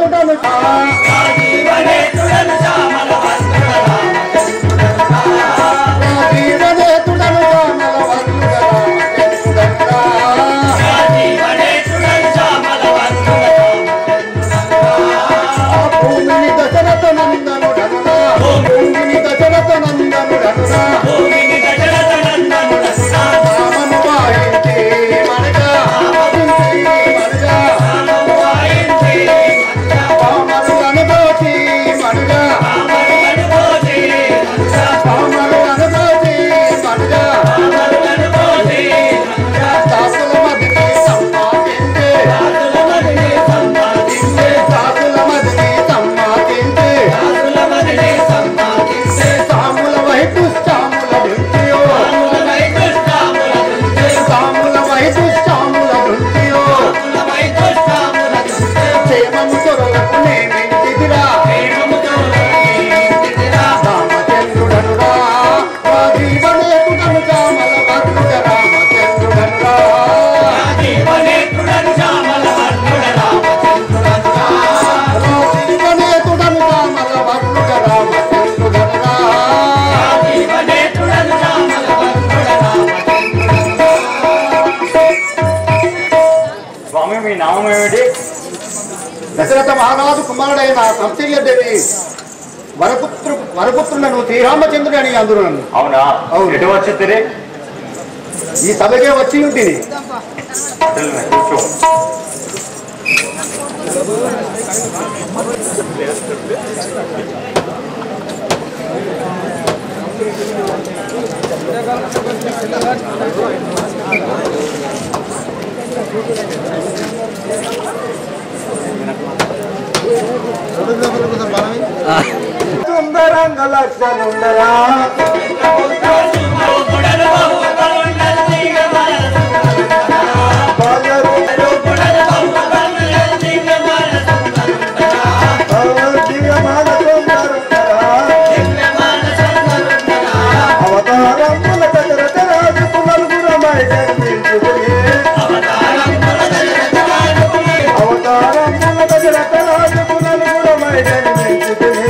ఎత్తుటను జీవనేతుడను చామల భూమిని దశరథ నందను ధనునా భూమిని దశరథ నందను ధనునా రామను వాయించి మనగా మనగా పామరు అనుభూతి మనగా పామరు అనుభూతి మనగా దాసుల మదిని సంపాదించే దాసుల మదిని సంపాదించే సాముల వైపు సాముల నృత్యో సాముల వైపు సాముల నృత్యో క్షేమము కొరకు నేనింటిదిరా రామచంద్రుడనురా మా జీవనేతుడను చామల భద్రుడ రామచంద్రుడనురా మా జీవనేతుడను చామల భద్రుడ రామచంద్రుడనురా స్వామి మీ నామం ఏమిటి దశరథ మహారాజు కుమారుడైన కౌశల్యదేవి వరపుత్రు వరపుత్రులను శ్రీరామచంద్రుడు అని అందరూ నన్ను అవునా అవును. ఎటు వచ్చి ఈ సభకే వచ్చి ఉంటుంది కూర్చో సుందరంగ లక్షణుండరా అవతారముల దశరథ రాజు పునర్గురమై జన్మించుకుని అవతారముల దశరథ రాజు పునర్గురమై జన్మించుకుని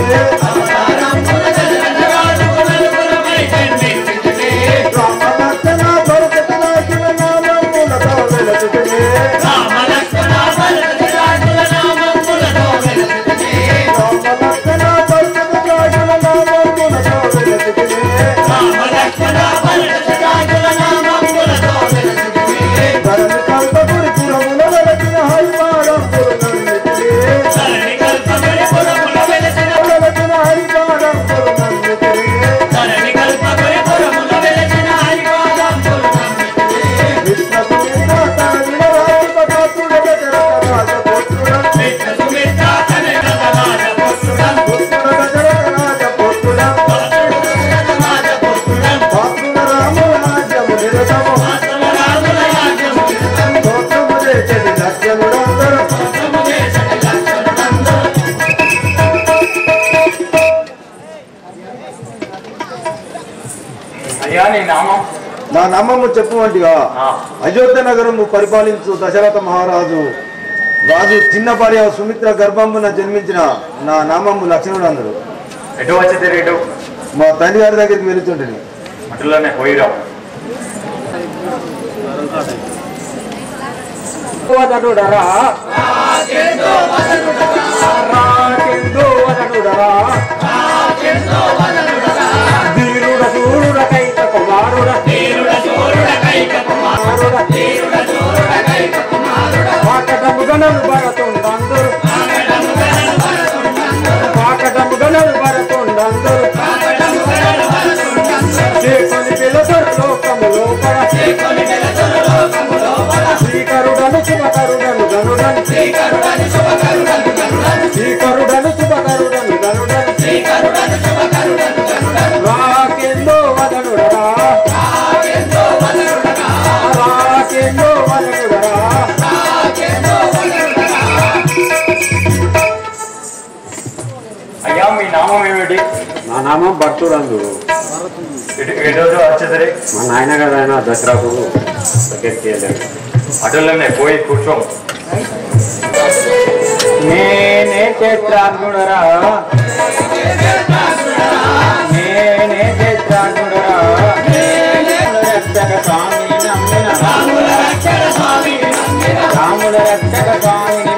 రామలక్షణ భరత రాజుల నామములతో వెలుగుకుని రామలక్షణ భరత రాజుల నామములతో వెలుగుకుని ధరణి కల్పపురి పురముల వెలసిన హరిపాడంపురు నన్నుకుని వెలసిన హరిపాడంపురు నన్నుకుని విష్ణు విష్ణు తన వినరాజపటాసుడ దశరథ రాజపుత్రుడ పుత్రుడ దశరథ రాజపుత్రుడ పాత్రుడ రాముల రాజ్యము నిరతము గోత్రము చేసేది లక్ష్యముడందరూ అయ్యా నీ నామం నా నామము చెప్పువంటిగా ఆ, అయోధ్య నగరము పరిపాలించు దశరథ మహారాజు రాజు చిన్నపారి సుమిత్ర గర్భంబున జన్మించిన నా నామము లక్ష్మణుడు అందరు ఎటు వచ్చి ఇటు మా తండ్రి గారి దగ్గరికి వెళుతుంటుంది అటులోనే పోయిరావు వదనుడరా రాకెందు వదనుడరా ధీరుడ సూరుడ కైక కుమారుడ పాకటము గణలు భరతుండందరు పాకటము గణలు భరతుండందరు చేకొని పిలతరు లోకము లోపల శ్రీకరుడను శుభకరుడను గనుడను శ్రీకరుడను శుభకరుడను గనుడను రాకెందో వదనుడరా రాకెందో వదనుడరా అయ్యా మీ నామం ఏమిటి నా నామం భక్తుడందు ఎటు ఎటు వచ్చేసరి మా నాయన గారు ఆయన దసరాకు దగ్గరికి వెళ్ళాడు అటులోనే పోయి కూర్చో నేనే చిత్రాత్ముడరా నేనే చిత్రాత్ముడరా రక్షక స్వామిని నమ్మిన రాముల రక్షక స్వామిని